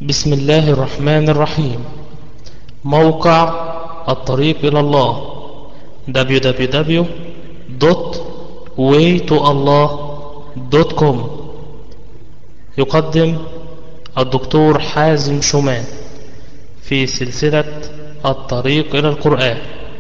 بسم الله الرحمن الرحيم موقع الطريق إلى الله www.waytoallah.com يقدم الدكتور حازم شومان في سلسلة الطريق إلى القرآن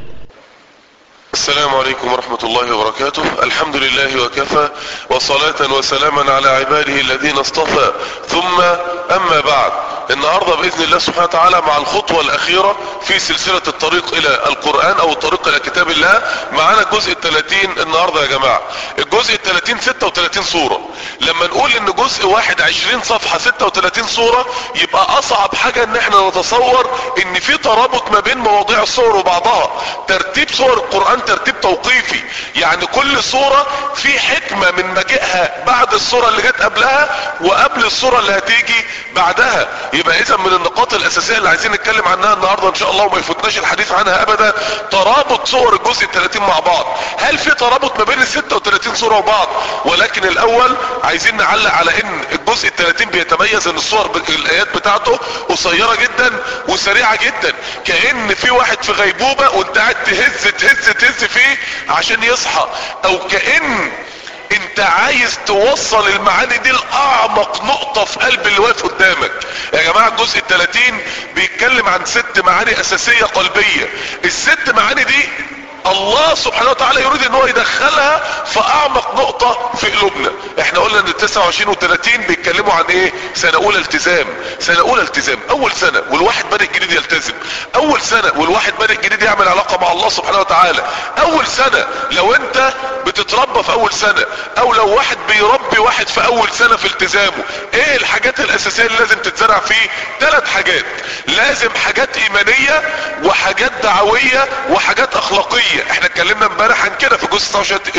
السلام عليكم ورحمة الله وبركاته الحمد لله وكفى وصلاة وسلاما على عباده الذين اصطفى ثم اما بعد النهاردة باذن الله سبحانه وتعالى مع الخطوة الاخيرة في سلسلة الطريق الى القرآن او الطريق الى كتاب الله معانا الجزء الثلاثين النهاردة يا جماعة الجزء الثلاثين ستة وثلاثين صورة لما نقول ان جزء واحد عشرين صفحة ستة وثلاثين صورة يبقى اصعب حاجة ان احنا نتصور ان في ترابط ما بين مواضيع الصور وبعضها ترتيب صور القرآن ترتيب توقيفي يعني كل صورة في حكمة من مجيئها بعد الصورة اللي جت قبلها وقبل الصورة اللي هتيجي بعدها يبقى اذا من النقاط الاساسية اللي عايزين نتكلم عنها النهاردة ان شاء الله وما يفوتناش الحديث عنها ابدا ترابط صور الجزء الثلاثين مع بعض هل في ترابط ما بين ال 36 صورة وبعض ولكن الاول عايزين نعلق على ان الجزء الثلاثين بيتميز ان الصور الايات بتاعته قصيرة جدا وسريعة جدا كأن في واحد في غيبوبة وانت قاعد تهز تهز تهز فيه عشان يصحى او كأن انت عايز توصل المعاني دي لاعمق نقطة في قلب اللي واقف قدامك يا جماعة الجزء الثلاثين بيتكلم عن ست معاني اساسية قلبية الست معاني دي الله سبحانه وتعالى يريد ان هو يدخلها في اعمق نقطة في قلوبنا احنا قلنا ان ال 29 و 30 بيتكلموا عن ايه سنة اولى التزام سنة اولى التزام اول سنة والواحد بادئ جديد يلتزم اول سنة والواحد بادئ جديد يعمل علاقة مع الله سبحانه وتعالى اول سنة لو انت بتتربى في اول سنة او لو واحد بيربي واحد في اول سنة في التزامه ايه الحاجات الاساسية اللي لازم تتزرع فيه ثلاث حاجات لازم حاجات ايمانية وحاجات دعوية وحاجات اخلاقية احنا اتكلمنا امبارح عن كده في جزء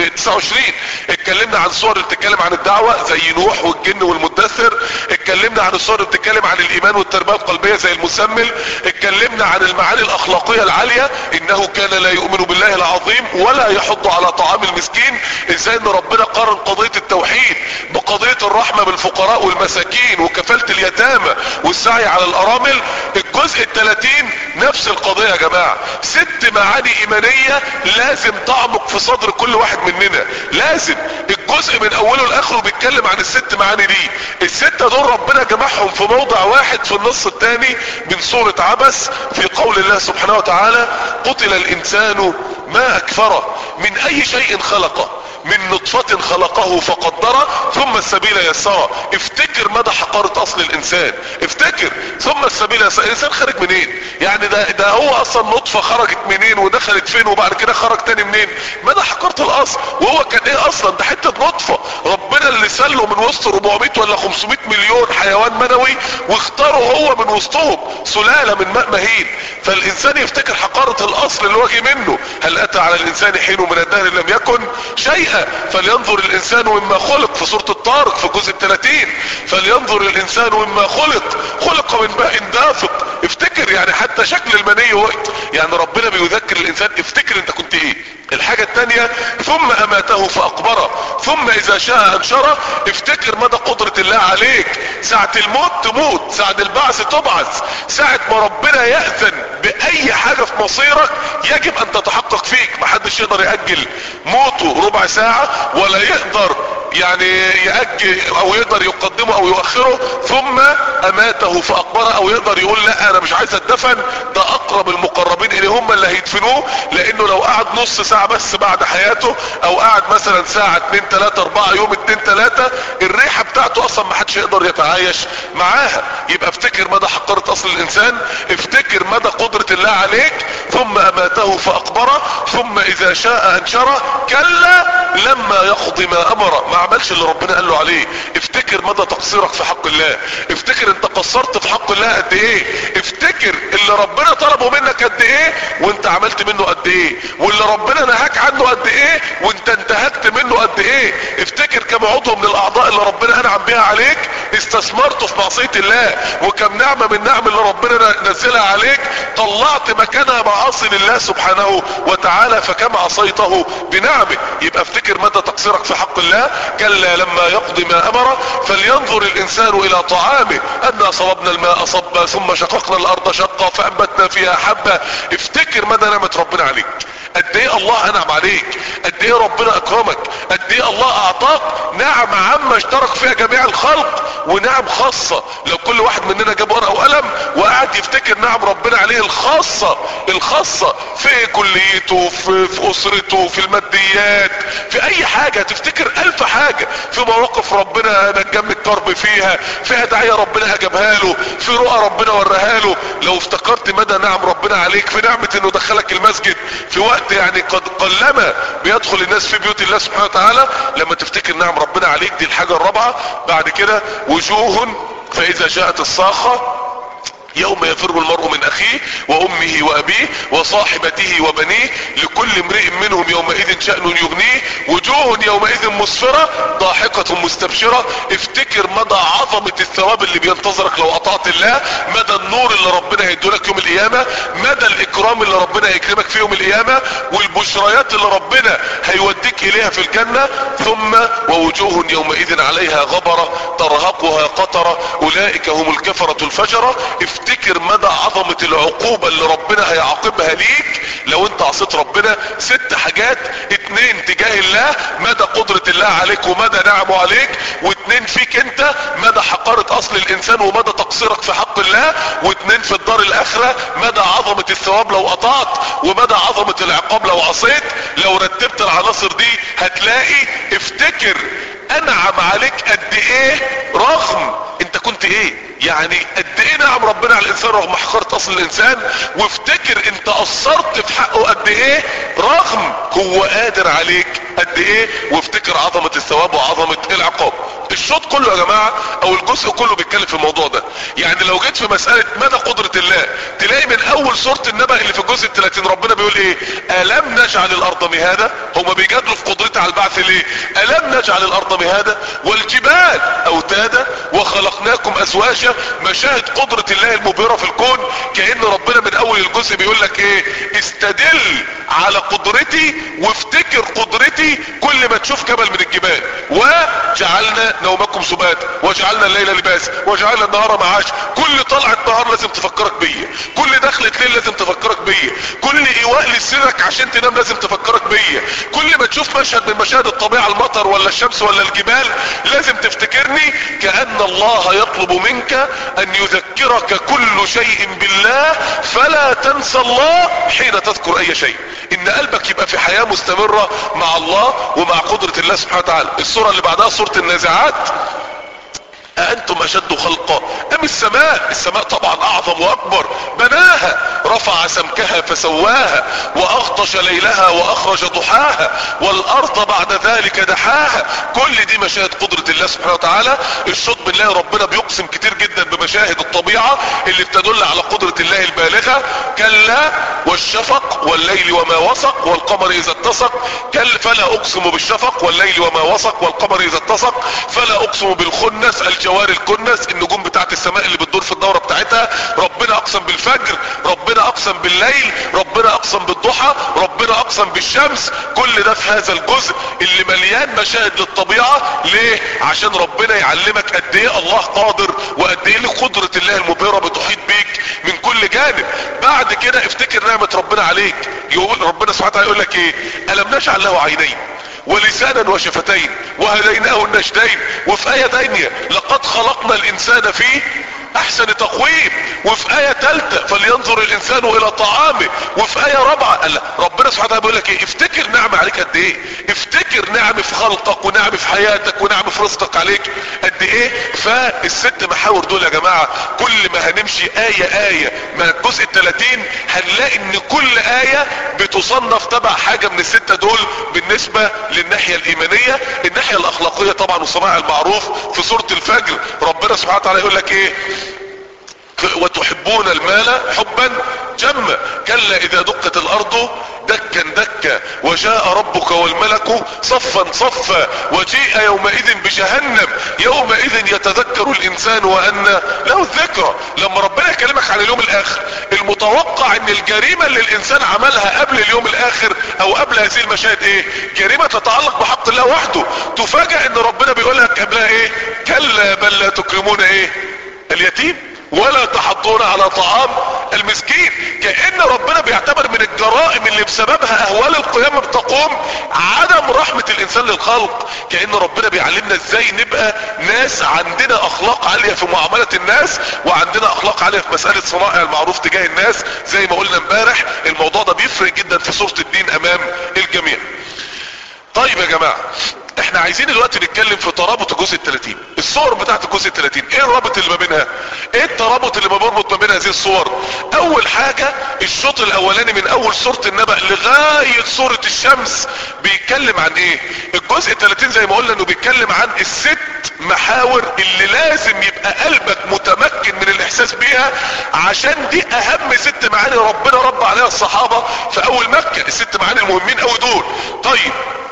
29 اتكلمنا عن صور اللي بتتكلم عن الدعوة زي نوح والجن والمدثر اتكلمنا عن الصور اللي بتتكلم عن الايمان والتربية القلبية زي المسمل اتكلمنا عن المعاني الاخلاقية العالية انه كان لا يؤمن بالله العظيم ولا يحض على طعام المسكين ازاي ان ربنا قارن قضية التوحيد بقضية الرحمة بالفقراء والمساكين وكفالة اليتامى والسعي على الارامل الجزء الثلاثين نفس القضية يا جماعة ست معاني ايمانية لازم تعمق في صدر كل واحد مننا لازم الجزء من اوله لاخره بيتكلم عن الست معاني دي الستة دول ربنا جمعهم في موضع واحد في النص الثاني من سورة عبس في قول الله سبحانه وتعالى قتل الانسان ما اكفره من اي شيء خلقه من نطفة خلقه فقدره ثم السبيل يسره افتكر مدى حقارة اصل الانسان افتكر ثم السبيل يسره الانسان خارج منين يعني ده, ده هو اصلا نطفة خرجت منين ودخلت فين وبعد كده خرج تاني منين مدى حقارة الاصل وهو كان ايه اصلا ده حتة نطفة ربنا اللي سله من وسط 400 ولا 500 مليون حيوان منوي واختاره هو من وسطهم سلالة من ماء مهين فالانسان يفتكر حقارة الاصل اللي واجه منه هل اتى على الانسان حين من الدهر لم يكن شيئا فلينظر الانسان مما خلق في سورة الطارق في الجزء الثلاثين فلينظر الانسان مما خلق خلق من ماء دافق افتكر يعني حتى شكل المني هو يعني ربنا بيذكر الانسان افتكر انت كنت ايه الحاجة التانية ثم اماته فاقبره ثم اذا شاء انشره افتكر مدى قدرة الله عليك ساعة الموت تموت ساعة البعث تبعث ساعة ما ربنا يأذن باي حاجة في مصيرك يجب ان تتحقق فيك محدش يقدر يأجل موته ربع ساعة ولا يقدر يعني يأجل او يقدر يقدمه او يؤخره ثم اماته فاقبره او يقدر يقول لا انا مش عايز اتدفن ده اقرب المقربين اليه هم اللي هيدفنوه لانه لو قعد نص ساعة بس بعد حياته او قعد مثلا ساعة اتنين تلاتة اربعة يوم اتنين تلاتة الريحة بتاعته اصلا ما حدش يقدر يتعايش معاها يبقى افتكر مدى حقارة اصل الانسان افتكر مدى قدرة الله عليك ثم اماته فاقبره ثم اذا شاء انشره كلا لما يقضي ما امره ما عملش اللي ربنا قال له عليه افتكر مدى تقصيرك في حق الله افتكر انت قصرت في حق الله قد ايه افتكر اللي ربنا طلبه منك قد ايه وانت عملت منه قد ايه واللي ربنا نهاك عنه قد ايه وانت انتهكت منه قد ايه افتكر كم عضو من الاعضاء اللي ربنا انعم بها عليك استثمرته في معصية الله وكم نعمة من نعم اللي ربنا نزلها عليك طلعت مكانها معاصي لله سبحانه وتعالى فكما عصيته بنعمه يبقى افتكر مدى تقصيرك في حق الله كلا لما يقضي ما امر فلينظر الانسان الى طعامه انا صببنا الماء صبا ثم شققنا الارض شقا فانبتنا فيها حبة افتكر مدى نعمة ربنا عليك قد ايه الله انعم عليك قد ايه ربنا اكرمك قد ايه الله اعطاك نعم عامة اشترك فيها جميع الخلق ونعم خاصة لو كل واحد مننا جاب ورقة وقلم وقعد يفتكر نعم ربنا عليه الخاصة الخاصة في كليته في, في اسرته في الماديات في اي حاجة تفتكر الف حاجة في مواقف ربنا نجم الكرب فيها في هدايا ربنا اجابها له في رؤى ربنا وراها له لو افتكرت مدى نعم ربنا عليك في نعمة انه دخلك المسجد في وقت يعني قد قلما بيدخل الناس في بيوت الله سبحانه وتعالى لما تفتكر نعم ربنا عليك دي الحاجة الرابعة بعد كده وجوه فاذا جاءت الصاخة يوم يفر المرء من اخيه وامه وابيه وصاحبته وبنيه لكل امرئ منهم يومئذ شأن يغنيه وجوه يومئذ مسفرة ضاحكة مستبشرة افتكر مدى عظمة الثواب اللي بينتظرك لو اطعت الله مدى النور اللي ربنا هيدولك يوم القيامة مدى الاكرام اللي ربنا هيكرمك في يوم القيامة والبشريات اللي ربنا هيوديك اليها في الجنة ثم ووجوه يومئذ عليها غبرة ترهقها قطرة اولئك هم الكفرة الفجرة افتكر مدى عظمة العقوبة اللي ربنا هيعاقبها ليك لو انت عصيت ربنا ست حاجات اتنين تجاه الله مدى قدرة الله عليك ومدى نعمه عليك واتنين فيك انت مدى حقارة اصل الانسان ومدى تقصيرك في حق الله واتنين في الدار الاخرة مدى عظمة الثواب لو قطعت ومدى عظمة العقاب لو عصيت لو رتبت العناصر دي هتلاقي افتكر انعم عليك قد ايه رغم انت كنت ايه يعني قد ايه نعم ربنا على الانسان رغم حقارة اصل الانسان وافتكر انت قصرت في حقه قد ايه رغم هو قادر عليك قد ايه وافتكر عظمة الثواب وعظمة العقاب الشوط كله يا جماعة او الجزء كله بيتكلم في الموضوع ده يعني لو جيت في مسألة مدى قدرة الله تلاقي من اول سورة النبأ اللي في الجزء الثلاثين ربنا بيقول ايه الم نجعل الارض مهادا هما بيجادلوا في قدرتها على البعث ليه الم نجعل الارض مهادا والجبال اوتادا وخلقناكم ازواجا مشاهد قدرة الله المبهرة في الكون كأن ربنا من اول الجزء بيقول لك ايه استدل على قدرتي وافتكر قدرتي كل ما تشوف جبل من الجبال وجعلنا نومكم سباتا وجعلنا الليل لباس وجعلنا النهار معاش كل طلعة نهار لازم تفكرك بيا كل دخلة ليل لازم تفكرك بيا كل ايواء لسرك عشان تنام لازم تفكرك بيا كل ما تشوف مشهد من مشاهد الطبيعة المطر ولا الشمس ولا الجبال لازم تفتكرني كأن الله يطلب منك ان يذكرك كل شيء بالله فلا تنسى الله حين تذكر اي شيء ان قلبك يبقى في حياة مستمرة مع الله ومع قدرة الله سبحانه وتعالى الصورة اللي بعدها صورة النازعات أأنتم أشد خلقا أم السماء السماء طبعا أعظم وأكبر بناها رفع سمكها فسواها وأغطش ليلها وأخرج ضحاها والأرض بعد ذلك دحاها كل دي مشاهد قدرة الله سبحانه وتعالى الشوط بالله ربنا بيقسم كتير جدا بمشاهد الطبيعة اللي بتدل على قدرة الله البالغة كلا والشفق والليل وما وسق والقمر إذا اتسق كل فلا أقسم بالشفق والليل وما وسق والقمر إذا اتسق فلا أقسم بالخنس الجوار الكنس النجوم بتاعت السماء اللي بتدور في الدورة بتاعتها ربنا اقسم بالفجر ربنا اقسم بالليل ربنا اقسم بالضحى ربنا اقسم بالشمس كل ده في هذا الجزء اللي مليان مشاهد للطبيعة ليه عشان ربنا يعلمك قد ايه الله قادر وقد ايه قدرة الله المبهرة بتحيط بيك من كل جانب بعد كده افتكر نعمة ربنا عليك يقول ربنا سبحانه وتعالى يقول لك ايه الم نجعل له عينين ولسانا وشفتين وهديناه النجدين وفي آية تانية لقد خلقنا الإنسان في احسن تقويم وفي آية تالتة فلينظر الانسان الى طعامه وفي آية رابعة قال ربنا سبحانه وتعالى بيقول لك ايه افتكر نعمة عليك قد ايه افتكر نعم في خلقك ونعم في حياتك ونعم في رزقك عليك قد ايه فالست محاور دول يا جماعة كل ما هنمشي آية آية من الجزء التلاتين هنلاقي ان كل آية بتصنف تبع حاجة من الستة دول بالنسبة للناحية الايمانية الناحية الاخلاقية طبعا وصناع المعروف في سورة الفجر ربنا سبحانه وتعالى يقول لك ايه وتحبون المال حبا جما كلا اذا دقت الارض دكا دكا وجاء ربك والملك صفا صفا وجيء يومئذ بجهنم يومئذ يتذكر الانسان وان له الذكرى لما ربنا يكلمك عن اليوم الاخر المتوقع ان الجريمة اللي الانسان عملها قبل اليوم الاخر او قبل هذه المشاهد ايه جريمة تتعلق بحق الله وحده تفاجأ ان ربنا بيقول لك قبلها ايه كلا بل لا تكرمون ايه اليتيم ولا تحضون على طعام المسكين كأن ربنا بيعتبر من الجرائم اللي بسببها اهوال القيامة بتقوم عدم رحمة الانسان للخلق كأن ربنا بيعلمنا ازاي نبقى ناس عندنا اخلاق عالية في معاملة الناس وعندنا اخلاق عالية في مسألة صنائع المعروف تجاه الناس زي ما قلنا امبارح الموضوع ده بيفرق جدا في صورة الدين امام الجميع طيب يا جماعة احنا عايزين دلوقتي نتكلم في ترابط الجزء الثلاثين الصور بتاعت الجزء الثلاثين ايه الرابط اللي ما بينها ايه الترابط اللي ما بيربط ما بين هذه الصور اول حاجة الشوط الاولاني من اول سورة النبأ لغاية سورة الشمس بيتكلم عن ايه الجزء الثلاثين زي ما قلنا انه بيتكلم عن الست محاور اللي لازم يبقى قلبك متمكن من الاحساس بيها عشان دي اهم ست معاني ربنا رب عليها الصحابة في اول مكة الست معاني المهمين قوي دول طيب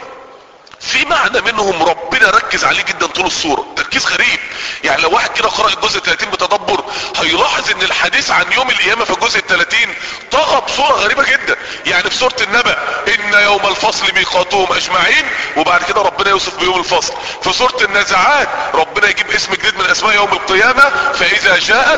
في معنى منهم ربنا ركز عليه جدا طول الصورة تركيز غريب يعني لو واحد كده قرأ الجزء 30 بتدبر هيلاحظ ان الحديث عن يوم القيامة في الجزء 30 طغى بصورة غريبة جدا يعني في سورة النبأ ان يوم الفصل ميقاتهم اجمعين وبعد كده ربنا يوصف بيوم الفصل في سورة النازعات ربنا يجيب اسم جديد من اسماء يوم القيامة فاذا جاءت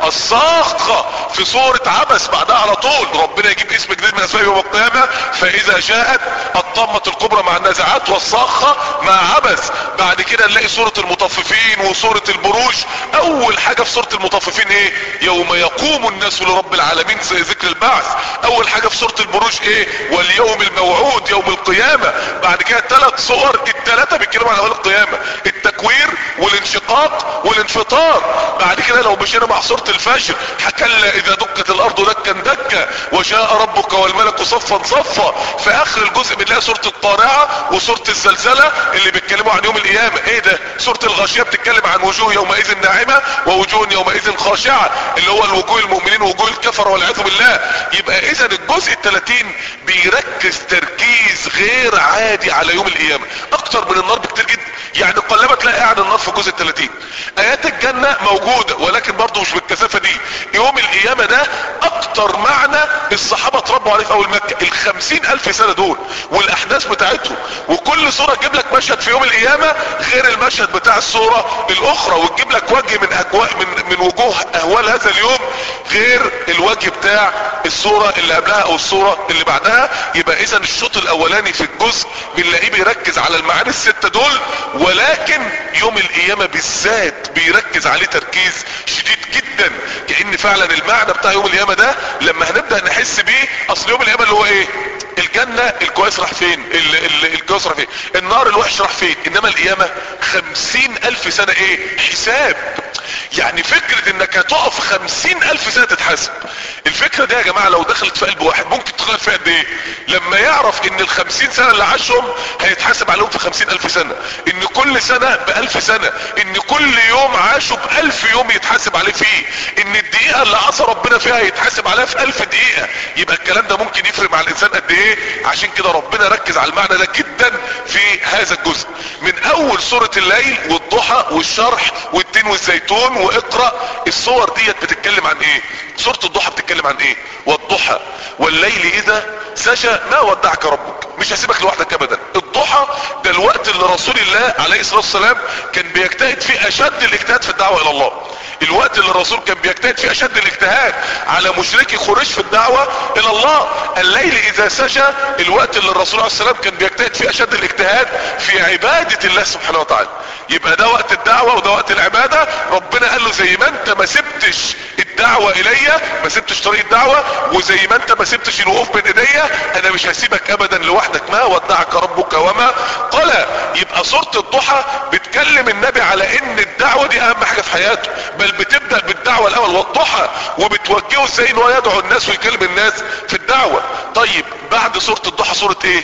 الصاخة في سورة عبس بعدها على طول ربنا يجيب اسم جديد من اسماء يوم القيامة فاذا جاءت الطامة الكبرى مع النازعات والصاخة مع عبس بعد كده نلاقي سورة المطففين وسورة البروج اول حاجة في سورة المطففين ايه يوم يقوم الناس لرب العالمين زي ذكر البعث اول حاجة في سورة البروج ايه واليوم الموعود يوم القيامة بعد كده ثلاث صور الثلاثة بيتكلموا عن اول القيامة التكوير والانشقاق والانفطار بعد كده لو مشينا مع سورة الفجر كلا اذا دكت الارض دكا دكا وجاء ربك والملك صفا صفا في اخر الجزء بنلاقي سورة الطارعة وسورة الزلزلة اللي بيتكلموا عن يوم القيامة ايه ده سورة الغاشية بتتكلم عن وجوه يومئذ ناعمة ووجوه يومئذ خاشعة اللي هو الوجوه المؤمنين ووجوه الكفر والعياذ بالله يبقى اذا الجزء الثلاثين بيركز تركيز غير عادي على يوم القيامة اكتر من النار بكتير جدا يعني قلبة تلاقي قاعد النار في الجزء الثلاثين ايات الجنة موجودة ولكن برضه مش بالكثافة دي يوم القيامة ده اكتر معنى الصحابة اتربوا عليه في اول مكة الخمسين الف سنة دول والاحداث بتاعتهم وكل صورة تجيب لك مشهد في يوم القيامة غير المشهد بتاع الصورة الاخرى وتجيب لك وجه من اجواء من, من وجوه اهوال هذا اليوم غير الوجه بتاع الصورة اللي قبلها او الصورة اللي بعدها يبقى اذا الشوط الاولاني في الجزء بنلاقيه بيركز على المعاني الستة دول ولكن يوم القيامة بالذات بيركز عليه تركيز شديد جدا كأن فعلا المعنى بتاع يوم القيامة ده لما هنبدأ نحس بيه اصل يوم القيامة اللي هو ايه الجنة الكويس راح فين ال ال الكويس راح فين النار الوحش راح فين انما القيامة خمسين الف سنة ايه حساب يعني فكرة انك هتقف خمسين الف سنة تتحاسب الفكرة دي يا جماعة لو دخلت في قلب واحد ممكن تغير فيها قد ايه لما يعرف ان الخمسين سنة اللي عاشهم هيتحاسب عليهم في خمسين الف سنة ان كل سنة بألف سنة ان كل يوم عاشوا بألف يوم يتحاسب عليه فيه ان الدقيقة اللي عصى ربنا فيها يتحاسب عليها في ألف دقيقة يبقى الكلام ده ممكن يفرق مع الانسان قد ايه عشان كده ربنا ركز على المعنى ده جدا في هذا الجزء من اول سورة الليل والضحى والشرح والتين والزيتون واقرأ الصور ديت بتتكلم عن ايه سورة الضحى بتتكلم عن ايه والضحى والليل اذا سجى ما ودعك ربك مش هسيبك لوحدك ابدا الضحى ده الوقت اللي رسول الله عليه الصلاة والسلام كان بيجتهد فيه اشد الاجتهاد في الدعوة الى الله الوقت اللي الرسول كان بيجتهد فيه اشد الاجتهاد على مشركي قريش في الدعوة الى الله الليل اذا سجى الوقت اللي الرسول عليه السلام كان بيجتهد فيه اشد الاجتهاد في عبادة الله سبحانه وتعالى يبقى ده وقت الدعوة وده وقت العبادة ربنا قال له زي ما انت ما سبتش الدعوة الي ما سبتش طريق الدعوة وزي ما انت ما سبتش الوقوف بين ايديا انا مش هسيبك ابدا لوحدك ما ودعك ربك وما قال يبقى سورة الضحى بتكلم النبي على ان الدعوة دي اهم حاجة في حياته بل بتبدأ بالدعوة الاول والضحى وبتوجهه ازاي ان هو يدعو الناس ويكلم الناس في الدعوة طيب بعد سورة الضحى سورة ايه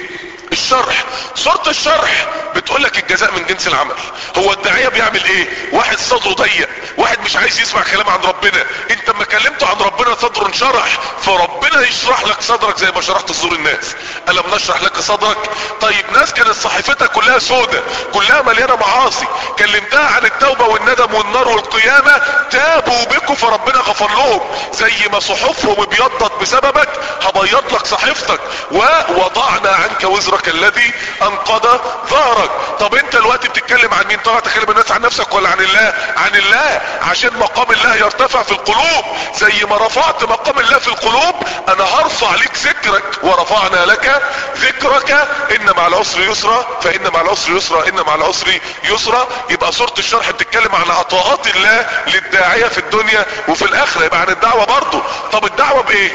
الشرح سورة الشرح بتقول لك الجزاء من جنس العمل هو الداعية بيعمل ايه واحد صدره ضيق واحد مش عايز يسمع كلام عن ربنا انت اما كلمته عن ربنا صدره انشرح فربنا يشرح لك صدرك زي ما شرحت صدور الناس الم نشرح لك صدرك طيب ناس كانت صحيفتها كلها سودة كلها مليانة معاصي كلمتها عن التوبة والندم والنار والقيامة تابوا بكم فربنا غفر لهم زي ما صحفهم ابيضت بسببك هبيض لك صحيفتك ووضعنا عنك وزرك الذي انقض ظهرك طب انت دلوقتي بتتكلم عن مين طبعا تكلم الناس عن نفسك ولا عن الله عن الله عشان مقام الله يرتفع في القلوب زي ما رفعت مقام الله في القلوب انا هرفع لك ذكرك ورفعنا لك ذكرك ان مع العسر يسرا فان مع العسر يسرا ان مع العسر يسرا يبقى سورة الشرح بتتكلم عن عطاءات الله للداعية في الدنيا وفي الاخرة يبقى عن الدعوة برضه طب الدعوة بايه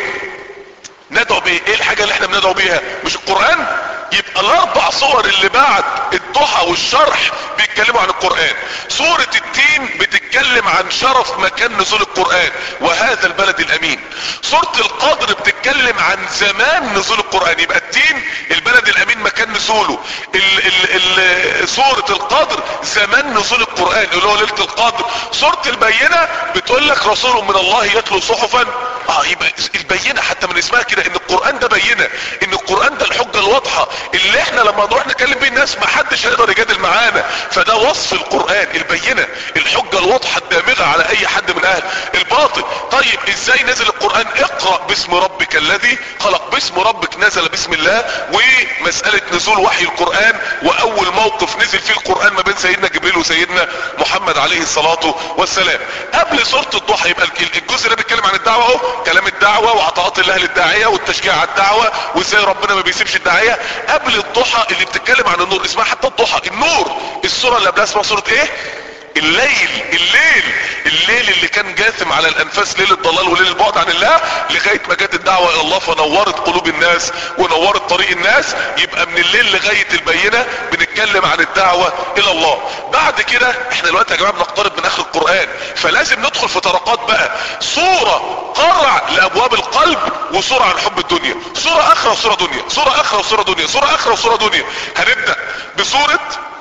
ندعو بايه ايه الحاجة اللي احنا بندعو بيها مش القرآن يبقى الاربع صور اللي بعد الضحى والشرح بيتكلموا عن القرآن سورة التين بتتكلم عن شرف مكان نزول القرآن وهذا البلد الامين سورة القدر بتتكلم عن زمان نزول القرآن يبقى التين البلد الامين مكان نزوله ال ال ال سورة القدر زمان نزول القرآن اللي هو ليلة القدر سورة البينة بتقول لك رسول من الله يتلو صحفا اه يبقى البينة حتى من اسمها كده ان القرآن ده بينة ان القرآن ده الحجة الواضحة اللي احنا لما نروح نكلم بيه الناس ما حدش هيقدر يجادل معانا فده وصف القرآن البينة الحجة الواضحة الدامغة على اي حد من اهل الباطل طيب ازاي نزل القرآن اقرأ باسم ربك الذي خلق باسم ربك نزل باسم الله ومسألة نزول وحي القرآن واول موقف نزل فيه القرآن ما بين سيدنا جبريل وسيدنا محمد عليه الصلاة والسلام قبل سورة الضحى يبقى الجزء ده بيتكلم عن الدعوة اهو كلام الدعوة وعطاءات الله للداعية والتشجيع على الدعوة وازاي ربنا ما بيسيبش الداعية قبل الضحى اللي بتتكلم عن النور اسمها حتى الضحى النور السورة اللي قبلها اسمها سورة ايه الليل الليل الليل اللي كان جاثم على الانفاس ليل الضلال وليل البعد عن الله لغاية ما جت الدعوة الى الله فنورت قلوب الناس ونورت طريق الناس يبقى من الليل لغاية البينة بنتكلم عن الدعوة الى الله بعد كده احنا دلوقتي يا جماعة بنقترب من اخر القرآن فلازم ندخل في طرقات بقى صورة قرع لابواب القلب وصورة عن حب الدنيا صورة اخرى وصورة دنيا صورة اخرى وصورة دنيا صورة اخرى وصورة دنيا هنبدأ بصورة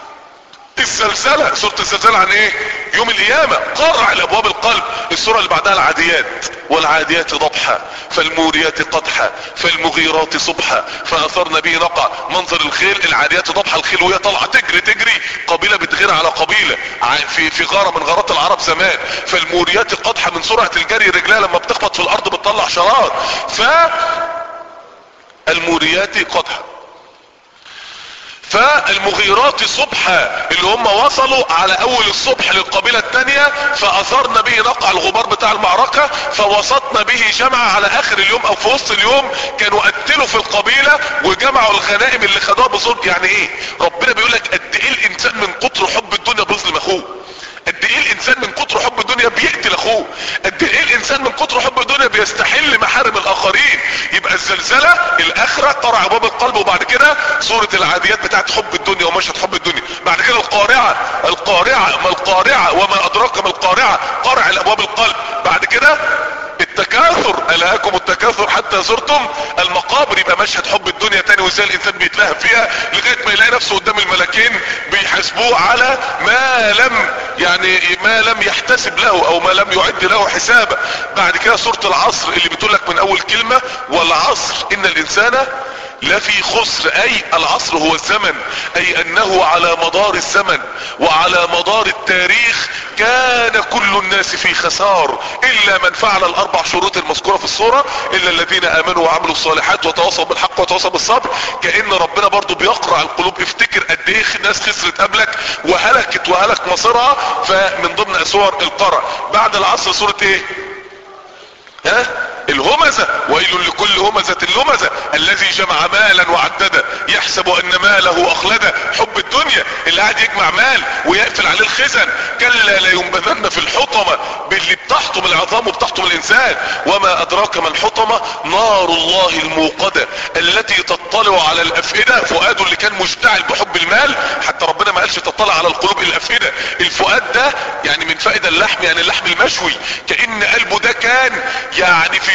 الزلزلة سورة الزلزلة عن ايه يوم القيامة قرع لابواب القلب السورة اللي بعدها العاديات والعاديات ضبحا فالموريات قدحا فالمغيرات صبحا فاثرن به نقع منظر الخيل العاديات ضبحا الخيل وهي طالعه تجري تجري قبيله بتغير على قبيله في في غاره من غارات العرب زمان فالموريات قدحا من سرعه الجري رجلها لما بتخبط في الارض بتطلع شرار ف الموريات قدحا فالمغيرات صبحا اللي هم وصلوا على اول الصبح للقبيلة التانية فاثرنا به نقع الغبار بتاع المعركة فوسطنا به جمع على اخر اليوم او في وسط اليوم كانوا قتلوا في القبيلة وجمعوا الغنائم اللي خدوها بظلم يعني ايه ربنا بيقول لك قد ايه الانسان من كتر حب الدنيا بيظلم اخوه قد ايه الانسان من كتر حب الدنيا بيقتل اخوه قد ايه الانسان من كتر حب الدنيا بيستحل محارم الاخرين يبقى الزلزلة الاخرة قرع باب القلب وبعد كده سورة العاديات بتاعت حب الدنيا ومشهد حب الدنيا بعد كده القارعة القارعة ما القارعة وما ادراك ما القارعة قرع الابواب القلب بعد كده التكاثر الهاكم التكاثر حتى زرتم المقابر يبقى مشهد حب الدنيا تاني وازاي الانسان بيتلهب فيها لغايه ما يلاقي نفسه قدام الملكين بيحاسبوه على ما لم يعني ما لم يحتسب له او ما لم يعد له حسابا بعد كده سوره العصر اللي بتقول لك من اول كلمه والعصر ان الانسان لفي خسر اي العصر هو الزمن اي انه على مدار الزمن وعلى مدار التاريخ كان كل الناس في خسار الا من فعل الاربع شروط المذكورة في الصورة الا الذين امنوا وعملوا الصالحات وتواصوا بالحق وتواصوا بالصبر كأن ربنا برضو بيقرع القلوب افتكر قد ايه الناس خسرت قبلك وهلكت وهلك مصيرها فمن ضمن صور القرع بعد العصر سورة ايه ها الهمزة ويل لكل همزة لمزة الذي جمع مالا وعدده يحسب ان ماله اخلده حب الدنيا اللي قاعد يجمع مال ويقفل عليه الخزن كلا لينبذن في الحطمة باللي بتحطم العظام وبتحطم الانسان وما ادراك ما الحطمة نار الله الموقدة التي تطلع على الافئدة فؤاده اللي كان مشتعل بحب المال حتى ربنا ما قالش تطلع على القلوب الافئدة الفؤاد ده يعني من فائدة اللحم يعني اللحم المشوي كأن قلبه ده كان يعني في شدة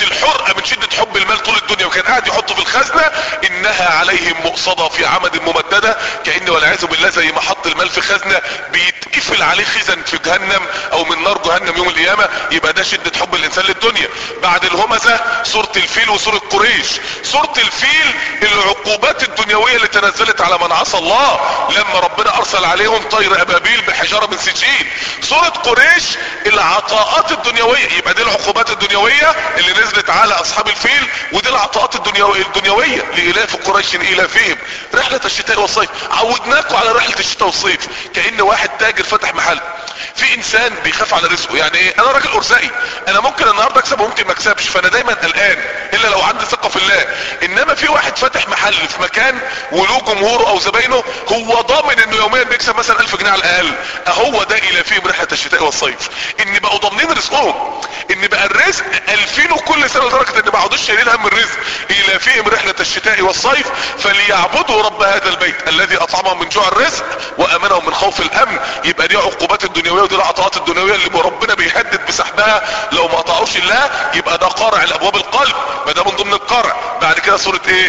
الحرقة من شدة حب المال طول الدنيا وكان قاعد يحطه في الخزنة انها عليهم مؤصدة في عمد ممددة كأن والعياذ بالله زي ما حط المال في خزنة بيتقفل عليه خزن في جهنم او من نار جهنم يوم القيامة يبقى ده شدة حب الانسان للدنيا بعد الهمزة سورة الفيل وسورة قريش سورة الفيل العقوبات الدنيوية اللي تنزلت على من عصى الله لما ربنا ارسل عليهم طير ابابيل بحجارة من سجين سورة قريش العطاءات الدنيوية يبقى دي العقوبات الدنيوية اللي نزلت على اصحاب الفيل ودي العطاءات الدنيوية, الدنيوية لإلاف قريش إلافهم رحلة الشتاء والصيف عودناكم على رحلة الشتاء والصيف كأن واحد تاجر فتح محل في انسان بيخاف على رزقه يعني ايه انا راجل ارزقي انا ممكن النهارده اكسب وممكن ما اكسبش فانا دايما قلقان الا لو عندي ثقه في الله انما في واحد فاتح محل في مكان وله جمهوره او زباينه هو ضامن انه يوميا بيكسب مثلا 1000 جنيه على الاقل اهو ده الى فيهم رحله الشتاء والصيف ان بقوا ضامنين رزقهم ان بقى الرزق الفينه كل سنه لدرجه ان ما عادوش شايلين هم الرزق الى فيهم رحله الشتاء والصيف فليعبدوا رب هذا البيت الذي اطعمهم من جوع الرزق وامنهم من خوف الامن يبقى دي عقوبات الدنيويه ودي العطاءات الدنيويه اللي ربنا بيهدد بسحبها لو ما اطاعوش الله يبقى ده قارع لابواب القلب ما ده من ضمن القرع بعد كده سوره ايه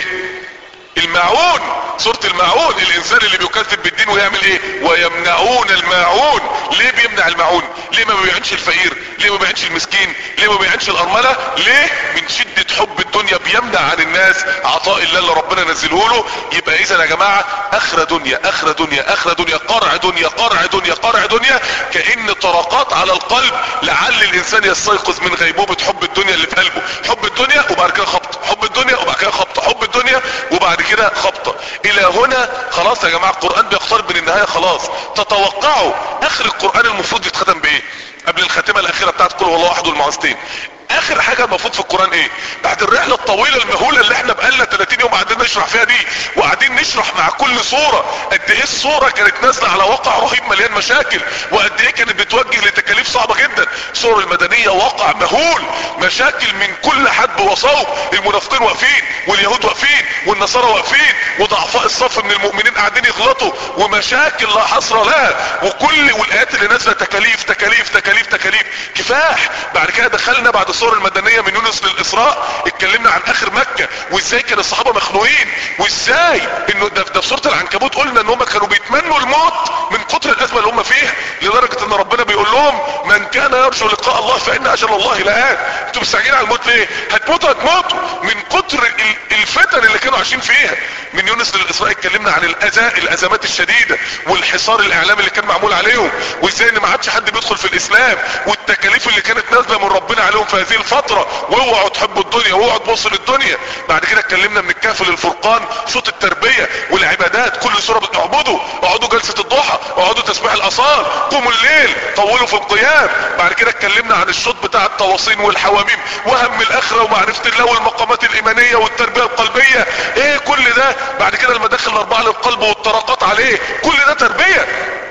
الماعون سورة الماعون الانسان اللي بيكذب بالدين ويعمل ايه ويمنعون الماعون ليه بيمنع الماعون ليه ما بيعنش الفقير ليه ما بيعنش المسكين ليه ما بيعنش الارملة ليه من شدة حب الدنيا بيمنع عن الناس عطاء الله اللي ربنا نزله له يبقى اذا يا جماعة اخرى دنيا اخرى دنيا اخرى دنيا قرع دنيا قرع دنيا قرع دنيا كأن طرقات على القلب لعل الانسان يستيقظ من غيبوبة حب الدنيا اللي في قلبه حب الدنيا وبعد كده خبط حب الدنيا وبعد كده خبط حب الدنيا وبعد كده خبطة الى هنا خلاص يا جماعة القرآن بيقترب من النهاية خلاص تتوقعوا اخر القرآن المفروض يتختم بايه قبل الخاتمة الاخيرة بتاعت قل والله واحد والمعوذتين اخر حاجة المفروض في القرآن ايه بعد الرحلة الطويلة المهولة اللي احنا بقالنا 30 يوم قاعدين نشرح فيها دي وقاعدين نشرح مع كل صورة قد ايه الصورة كانت نازلة على واقع رهيب مليان مشاكل وقد ايه كانت بتوجه لتكاليف صعبة جدا الصورة المدنية واقع مهول مشاكل من كل حد وصوب المنافقين واقفين واليهود واقفين والنصارى واقفين وضعفاء الصف من المؤمنين قاعدين يغلطوا ومشاكل لا حصر لها وكل والايات اللي نازله تكاليف تكاليف تكاليف تكاليف كفاح بعد كده دخلنا بعد الصور المدنيه من يونس للاسراء اتكلمنا عن اخر مكه وازاي كان الصحابه مخنوقين وازاي انه ده, ده في سوره العنكبوت قلنا ان هم كانوا بيتمنوا الموت من كتر الازمه اللي هم فيها لدرجه ان ربنا بيقول لهم من كان يرجو لقاء الله فان اجل الله لآت انتوا مستعجلين على الموت ليه هتموتوا هتموتوا من كتر الفتن اللي كانوا عايشين فيها من يونس للاسراء اتكلمنا عن الاذى الازمات الشديده والحصار الاعلامي اللي كان معمول عليهم وازاي ان ما عادش حد بيدخل في الاسلام والتكاليف اللي كانت نازله من ربنا عليهم في هذه الفتره واوعوا تحبوا الدنيا واوعوا تبصوا للدنيا بعد كده اتكلمنا من الكهف للفرقان صوت التربيه والعبادات كل سوره بتعبدوا اقعدوا جلسه الضحى اقعدوا تسبيح الاصال قوموا الليل طولوا في القيام بعد كده اتكلمنا عن الشوط بتاع التواصين والحواميم وهم الاخره ومعرفه الله والمقامات الايمانيه والتربيه القلبيه ايه كل ده بعد كده المداخل الاربعه للقلب والطرقات عليه كل ده تربيه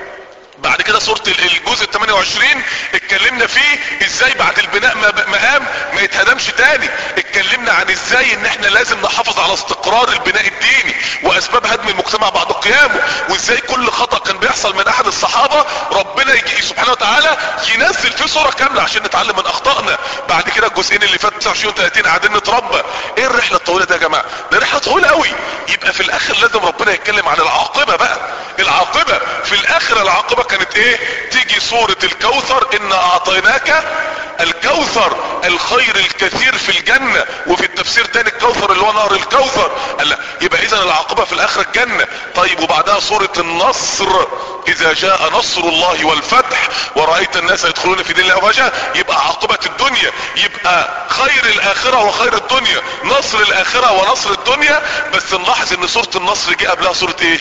بعد كده سورة الجزء ال 28 اتكلمنا فيه ازاي بعد البناء مقام ما يتهدمش تاني اتكلمنا عن ازاي ان احنا لازم نحافظ على استقرار البناء الديني واسباب هدم المجتمع بعد قيامه وازاي كل خطأ كان بيحصل من احد الصحابة ربنا يجي سبحانه وتعالى ينزل فيه صورة كاملة عشان نتعلم من اخطائنا بعد كده الجزئين اللي فات 29 و 30 قاعدين نتربى ايه الرحلة الطويلة دي يا جماعة ده رحلة طويلة قوي يبقى في الاخر لازم ربنا يتكلم عن العاقبة بقى العاقبة في الاخر العاقبة كانت ايه تيجي سورة الكوثر ان اعطيناك الكوثر الخير الكثير في الجنة وفي التفسير تاني الكوثر اللي هو نهر الكوثر قال يبقى اذا العاقبة في الاخر الجنة طيب وبعدها سورة النصر اذا جاء نصر الله والفتح ورأيت الناس يدخلون في دين الله وجه يبقى عاقبة الدنيا يبقى خير الاخرة وخير الدنيا نصر الاخرة ونصر الدنيا بس نلاحظ ان سورة النصر جه قبلها سورة ايه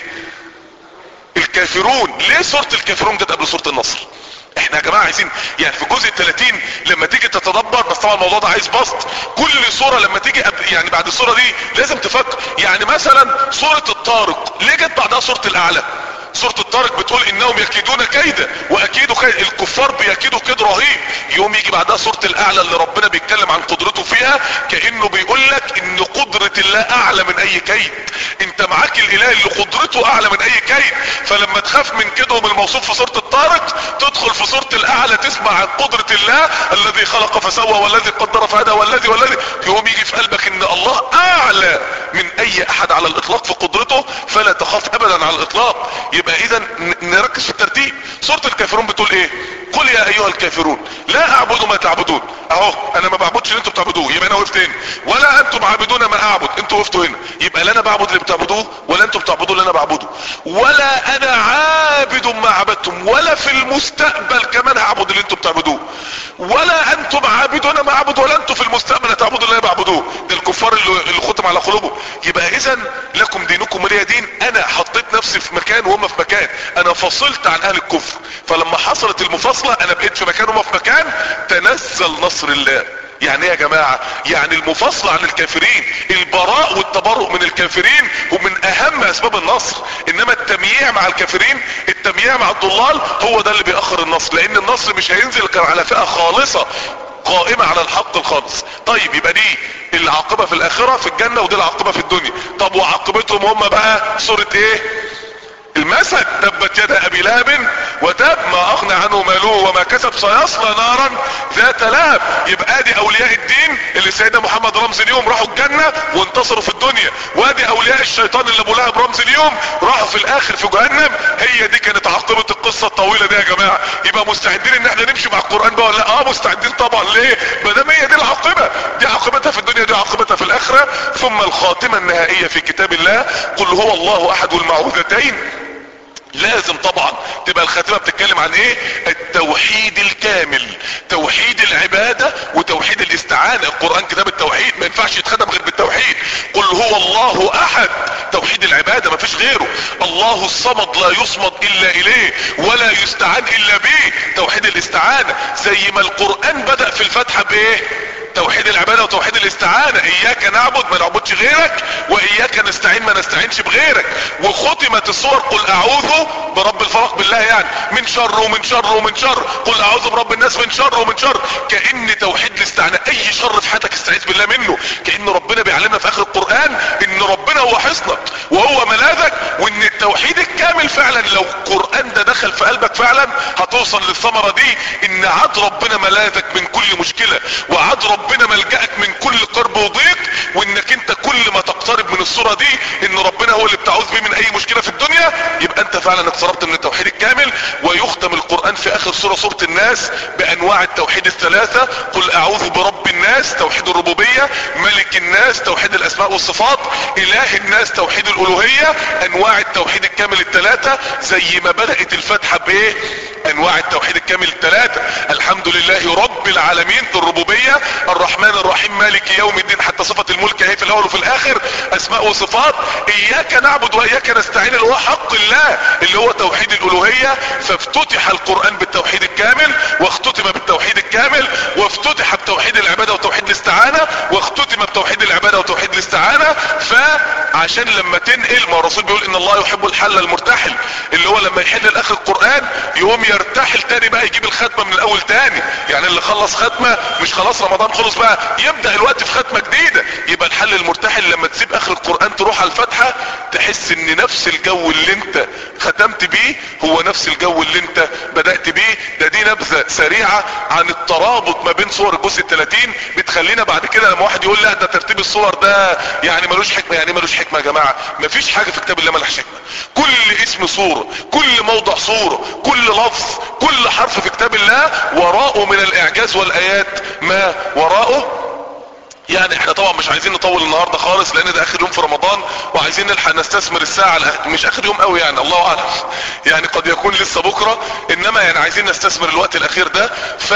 الكافرون ليه سورة الكافرون جت قبل سورة النصر احنا يا جماعة عايزين يعني في الجزء الثلاثين لما تيجي تتدبر بس طبعا الموضوع ده عايز بسط كل صورة لما تيجي قبل يعني بعد الصورة دي لازم تفكر يعني مثلا صورة الطارق ليه جت بعدها صورة الاعلى سورة الطارق بتقول انهم يكيدون كيدا واكيدوا كيد الكفار بيكيدوا كيد رهيب يوم يجي بعدها سورة الاعلى اللي ربنا بيتكلم عن قدرته فيها كأنه بيقول لك ان قدرة الله اعلى من اي كيد انت معاك الاله اللي قدرته اعلى من اي كيد فلما تخاف من كده ومن الموصوف في سورة الطارق تدخل في سورة الاعلى تسمع عن قدرة الله الذي خلق فسوى والذي قدر فهدى والذي والذي يقوم يجي في قلبك ان الله اعلى من اي احد على الاطلاق في قدرته فلا تخاف ابدا على الاطلاق يبقى اذا نركز في الترتيب سورة الكافرون بتقول ايه قل يا ايها الكافرون لا اعبد ما تعبدون اهو انا ما بعبدش اللي انتوا بتعبدوه يبقى انا وقفت هنا ولا انتم عابدون ما اعبد انتوا وقفتوا هنا يبقى لا انا بعبد اللي بتعبدوه ولا انتم بتعبدوا اللي انا بعبده ولا انا عابد ما عبدتم ولا في المستقبل كمان هعبد اللي انتم بتعبدوه ولا انتم عابدون ما اعبد ولا انتم في المستقبل هتعبدوا اللي انا بعبدوه ده الكفار اللي, اللي ختم على قلوبهم يبقى اذا لكم دينكم ولي دين انا حطيت نفسي في مكان وهم في مكان انا فصلت عن اهل الكفر فلما حصلت المفاصلة انا بقيت في مكان وهم في مكان تنزل نصر الله يعني ايه يا جماعة يعني المفاصلة عن الكافرين البراء والتبرؤ من الكافرين هو من اهم اسباب النصر انما التمييع مع الكافرين التمييع مع الضلال هو ده اللي بيأخر النصر لان النصر مش هينزل كان على فئة خالصة قائمة على الحق الخالص طيب يبقى دي العاقبة في الاخرة في الجنة ودي العاقبة في الدنيا طب وعاقبتهم هم بقى سورة ايه المثل تبت يد ابي لهب وتب ما اغنى عنه ماله وما كسب سيصلى نارا ذات لهب يبقى ادي اولياء الدين اللي سيدنا محمد رمز اليوم راحوا الجنة وانتصروا في الدنيا وادي اولياء الشيطان اللي ابو لهب رمز اليوم راحوا في الاخر في جهنم هي دي كانت عاقبة القصة الطويلة دي يا جماعة يبقى مستعدين ان احنا نمشي مع القرآن بقى ولا لا اه مستعدين طبعا ليه ما دام هي دي العاقبة دي عاقبتها في الدنيا دي عاقبتها في الاخرة ثم الخاتمة النهائية في كتاب الله قل هو الله احد والمعوذتين لازم طبعا تبقى الخاتمة بتتكلم عن ايه التوحيد الكامل توحيد العبادة وتوحيد الاستعانة القرآن كتاب التوحيد ما ينفعش يتخدم غير بالتوحيد قل هو الله احد توحيد العبادة ما فيش غيره الله الصمد لا يصمد الا اليه ولا يستعان الا به توحيد الاستعانة زي ما القرآن بدأ في الفتحة بايه توحيد العبادة وتوحيد الاستعانة اياك نعبد ما نعبدش غيرك واياك نستعين ما نستعينش بغيرك وختمت الصور قل اعوذ برب الفلق بالله يعني من شر ومن شر ومن شر قل اعوذ برب الناس من شر ومن شر كأن توحيد الاستعانة اي شر في حياتك استعيذ بالله منه كأن ربنا بيعلمنا في اخر القرآن ان ربنا هو حصنك وهو ملاذك وان التوحيد الكامل فعلا لو القرآن ده دخل في قلبك فعلا هتوصل للثمرة دي ان عاد ربنا ملاذك من كل مشكلة وعاد ربنا ملجأك من كل قرب وضيق وانك انت كل ما تقترب من الصورة دي ان ربنا هو اللي بتعوذ بيه من اي مشكلة في الدنيا يبقى انت فعلا اقتربت من التوحيد الكامل ويختم القرآن في اخر سورة سورة الناس بانواع التوحيد الثلاثة قل اعوذ برب الناس توحيد الربوبية ملك الناس توحيد الاسماء والصفات اله الناس توحيد الالوهية انواع التوحيد الكامل الثلاثة زي ما بدأت الفتحة بايه انواع التوحيد الكامل الثلاثة الحمد لله رب العالمين الربوبية الرحمن الرحيم مالك يوم الدين حتى صفة الملك اهي في الاول وفي الاخر اسماء وصفات اياك نعبد واياك نستعين اللي هو حق الله اللي هو توحيد الالوهية فافتتح القرآن بالتوحيد الكامل واختتم بالتوحيد الكامل وافتتح بتوحيد العبادة وتوحيد الاستعانة واختتم بتوحيد العبادة وتوحيد الاستعانة فعشان لما تنقل ما الرسول بيقول ان الله يحب الحل المرتحل اللي هو لما يحل الاخر القرآن يقوم يرتحل تاني بقى يجيب الختمة من الاول تاني يعني اللي خلص ختمة مش خلاص رمضان خلص بقى يبدأ الوقت في ختمة جديدة يبقى الحل المرتحل لما تسيب اخر القرآن تروح على الفتحة تحس ان نفس الجو اللي انت ختمت بيه هو نفس الجو اللي انت بدأت بيه ده دي نبذة سريعة عن الترابط ما بين صور الجزء الثلاثين بتخلينا بعد كده لما واحد يقول لا ده ترتيب الصور ده يعني ملوش حكمة يعني ملوش حكمة يا جماعة مفيش حاجة في كتاب الله ملهاش حكمة كل اسم صورة كل موضع صورة كل لفظ كل حرف في كتاب الله وراءه من الاعجاز والايات ما وراءه يعني احنا طبعا مش عايزين نطول النهاردة خالص لان ده اخر يوم في رمضان وعايزين نلحق نستثمر الساعة الأخ... مش اخر يوم قوي يعني الله اعلم يعني قد يكون لسه بكرة انما يعني عايزين نستثمر الوقت الاخير ده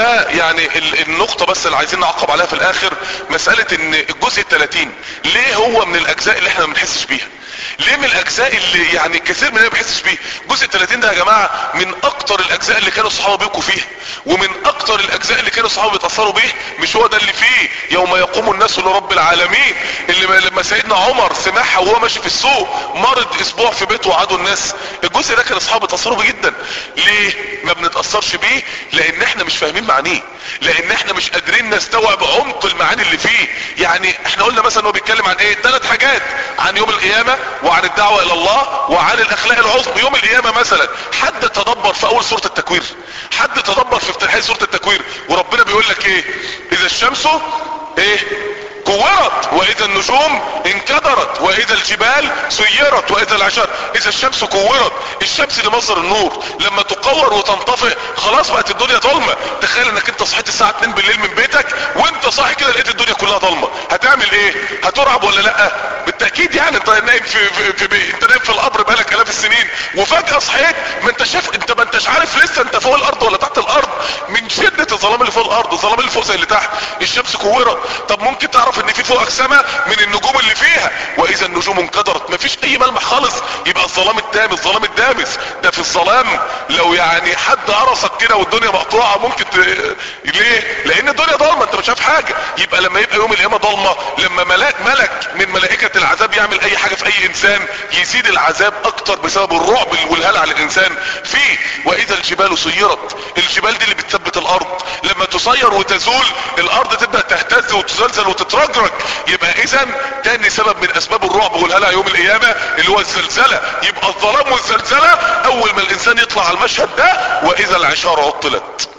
فيعني ال... النقطة بس اللي عايزين نعقب عليها في الاخر مسألة ان الجزء الثلاثين ليه هو من الاجزاء اللي احنا ما بنحسش بيها ليه من الاجزاء اللي يعني كثير مننا ما بيحسش بيه جزء 30 ده يا جماعه من اكتر الاجزاء اللي كانوا الصحابه بيبكوا فيها ومن اكتر الاجزاء اللي كانوا الصحابه بيتاثروا بيه مش هو ده اللي فيه يوم يقوم الناس لرب العالمين اللي لما سيدنا عمر سمعها وهو ماشي في السوق مرض اسبوع في بيته وعادوا الناس الجزء ده كان الصحابه بيتاثروا بيه جدا ليه ما بنتاثرش بيه لان احنا مش فاهمين معانيه لان احنا مش قادرين نستوعب عمق المعاني اللي فيه يعني احنا قلنا مثلا هو بيتكلم عن ايه ثلاث حاجات عن يوم القيامه وعن الدعوه الى الله وعن الاخلاق العظمى يوم القيامه مثلا حد تدبر في اول سوره التكوير حد تدبر في افتتاحيه سوره التكوير وربنا بيقول لك ايه اذا الشمس ايه كورت واذا النجوم انكدرت واذا الجبال سيرت واذا العشار اذا الشمس كورت الشمس دي مصدر النور لما تكور وتنطفئ خلاص بقت الدنيا ضلمه تخيل انك انت صحيت الساعه 2 بالليل من بيتك وانت صاحي كده لقيت الدنيا كلها ضلمه هتعمل ايه هترعب ولا لا بالتاكيد يعني انت نايم في, في, في بي. انت نايم في القبر بقالك الاف السنين وفجاه صحيت ما انت شايف انت ما انتش عارف لسه انت فوق الارض ولا تحت الارض من شده الظلام اللي فوق الارض الظلام اللي فوق زي اللي تحت الشمس كورت طب ممكن تعرف ان في فوقك سماء من النجوم اللي فيها واذا النجوم انكدرت مفيش اي ملمح خالص يبقى الظلام التام الظلام الدامس ده في الظلام لو يعني حد قرصك كده والدنيا مقطوعه ممكن ت... ليه لان الدنيا ضلمه انت مش شايف حاجه يبقى لما يبقى يوم القيامه ضلمه لما ملاك ملك من ملائكه العذاب يعمل اي حاجه في اي انسان يزيد العذاب اكتر بسبب الرعب والهلع على الانسان فيه واذا الجبال سيرت الجبال دي اللي بتثبت الارض لما تسير وتزول الارض تبدا تهتز وتزلزل وتترجرج يبقى اذا تاني سبب من اسباب الرعب والهلع يوم القيامة اللي هو الزلزلة يبقى الظلام والزلزلة اول ما الانسان يطلع على المشهد ده واذا العشارة عطلت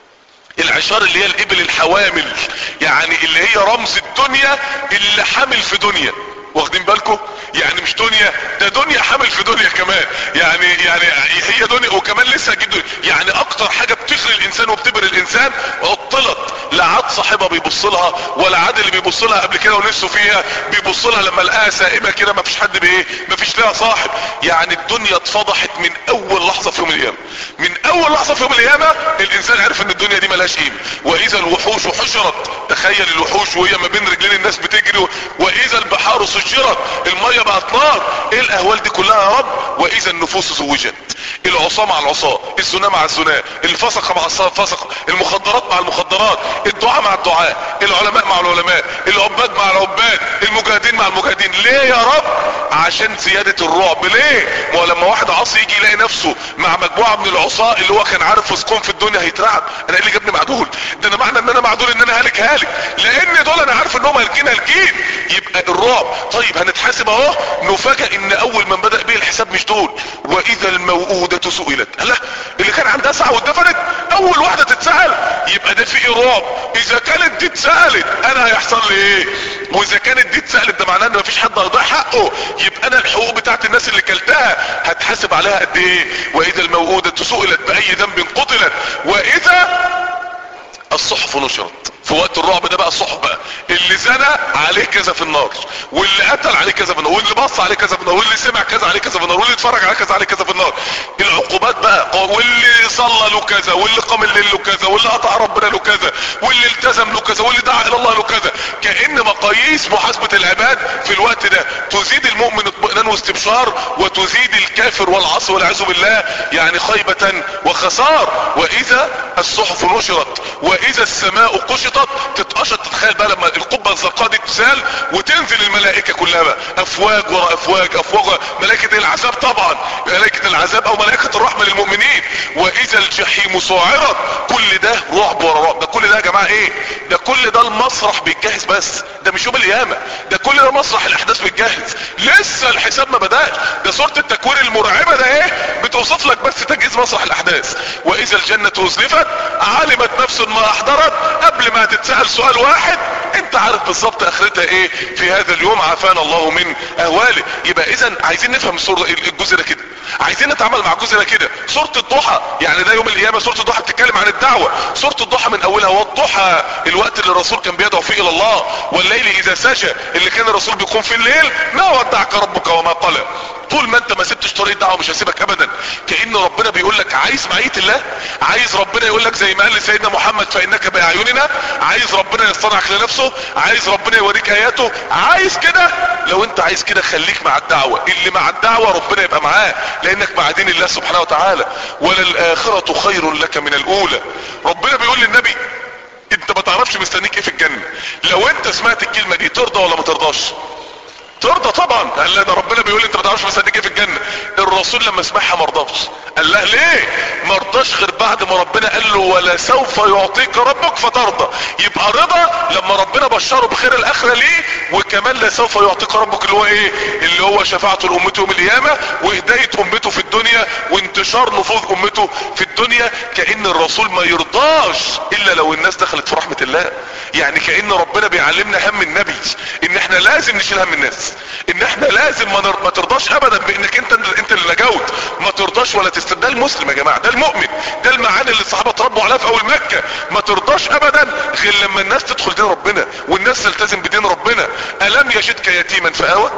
العشار اللي هي الابل الحوامل يعني اللي هي رمز الدنيا اللي حامل في دنيا واخدين بالكم يعني مش دنيا ده دنيا حامل في دنيا كمان يعني يعني هي دنيا وكمان لسه هتجيب دنيا يعني اكتر حاجه بتغري الانسان وبتبر الانسان عطلت لا عاد صاحبها بيبص لها ولا عاد اللي بيبص لها قبل كده ونفسه فيها بيبص لها لما لقاها سائمه كده ما فيش حد بايه ما فيش لها صاحب يعني الدنيا اتفضحت من اول لحظه في يوم القيامه من اول لحظه في يوم القيامه الانسان عرف ان الدنيا دي ملهاش قيمه واذا الوحوش حشرت تخيل الوحوش وهي ما بين رجلين الناس بتجري واذا البحار سجرت الميه بقت نار ايه الاهوال دي كلها يا رب واذا النفوس زوجت العصاه مع العصاه الزنا مع الزنا الفسقه مع الفسقه المخدرات مع المخدرات الدعاء مع الدعاء العلماء مع العلماء العباد مع العباد المجاهدين مع المجاهدين ليه يا رب عشان زيادة الرعب ليه ما هو لما واحد عاصي يجي يلاقي نفسه مع مجموعة من العصاة اللي هو كان عارف فسقهم في الدنيا هيترعب انا ايه اللي جابني مع دول ده انا معنى ان انا مع دول ان انا هالك هالك لان دول انا عارف انهم هالكين هالكين يبقى الرعب طيب هنتحاسب اهو نفاجئ ان اول من بدأ به الحساب مش دول واذا الموءودة سئلت الله اللي كان عندها ساعة واتدفنت اول واحدة تتسأل يبقى ده في ايه رعب اذا كانت دي اتسألت انا هيحصل لي ايه واذا كانت دي اتسألت ده معناه ان مفيش حد هيضيع حقه يبقى انا الحقوق بتاعت الناس اللي كلتها هتحاسب عليها قد ايه واذا الموءودة سئلت باي ذنب قتلت واذا الصحف نشرت في وقت الرعب ده بقى الصحف بقى اللي زنى عليه كذا في النار واللي قتل عليه كذا في النار واللي بص عليه كذا في النار واللي سمع كذا عليه كذا في النار واللي اتفرج على كذا عليه كذا في النار العقوبات بقى واللي صلى له كذا واللي قام الليل له كذا واللي قطع ربنا له كذا واللي التزم له كذا واللي دعا الى الله له كذا كأن مقاييس محاسبة العباد في الوقت ده تزيد المؤمن اطمئنان واستبشار وتزيد الكافر والعصي والعياذ بالله يعني خيبة وخسار واذا الصحف نشرت واذا السماء قشطت تتقشط تتخيل بقى لما القبة الزرقاء دي تسال وتنزل الملائكة كلها بقى افواج ورا افواج افواج ورا ملائكة العذاب طبعا ملائكة العذاب او ملائكة الرحمة للمؤمنين واذا الجحيم سعرت كل ده رعب ورا رعب ده كل ده يا جماعة ايه ده كل ده المسرح بيتجهز بس ده مش يوم القيامة ده كل ده مسرح الاحداث بيتجهز لسه الحساب ما بداش ده صورة التكوير المرعبة ده ايه بتوصف لك بس تجهيز مسرح الاحداث واذا الجنة ازلفت علمت نفس ما احضرت قبل ما تتسأل سؤال واحد انت عارف بالظبط اخرتها ايه في هذا اليوم عافانا الله من اهواله يبقى اذا عايزين نفهم الصورة الجزء ده كده عايزين نتعامل مع الجزء ده كده سورة الضحى يعني ده يوم القيامة سورة الضحى بتتكلم عن الدعوة سورة الضحى من اولها والضحى الوقت اللي الرسول كان بيدعو فيه الى الله والليل اذا سجى اللي كان الرسول بيقوم في الليل ما ودعك ربك وما قلى طول ما انت ما سبتش طريق الدعوه مش هسيبك ابدا كان ربنا بيقول لك عايز معيه الله عايز ربنا يقول لك زي ما قال لسيدنا محمد فانك باعيننا عايز ربنا يصطنعك لنفسه عايز ربنا يوريك اياته عايز كده لو انت عايز كده خليك مع الدعوه اللي مع الدعوه ربنا يبقى معاه لانك مع دين الله سبحانه وتعالى وللاخره خير لك من الاولى ربنا بيقول للنبي انت ما تعرفش مستنيك ايه في الجنه لو انت سمعت الكلمه دي ترضى ولا ما ترضاش ترضى طبعا قال لنا ربنا بيقول انت ما تعرفش مستنيك ايه في الجنه الرسول لما سمعها ما رضاش قال له ليه ما رضاش غير بعد ما ربنا قال له ولا سوف يعطيك ربك فترضى يبقى رضا لما ربنا بشره بخير الاخره ليه وكمان لا سوف يعطيك ربك اللي هو ايه اللي هو شفاعته لامته يوم القيامه وهدايه امته في الدنيا وانتشار نفوذ امته في الدنيا كان الرسول ما يرضاش الا لو الناس دخلت في رحمه الله يعني كان ربنا بيعلمنا هم النبي ان احنا لازم نشيل هم الناس ان احنا لازم ما, نر... ما ترضاش ابدا بانك انت انت اللي نجوت ما ترضاش ولا تست ده المسلم يا جماعه ده المؤمن ده المعاني اللي الصحابه اتربوا عليها في اول مكه ما ترضاش ابدا غير لما الناس تدخل دين ربنا والناس تلتزم بدين ربنا الم يجدك يتيما فاوى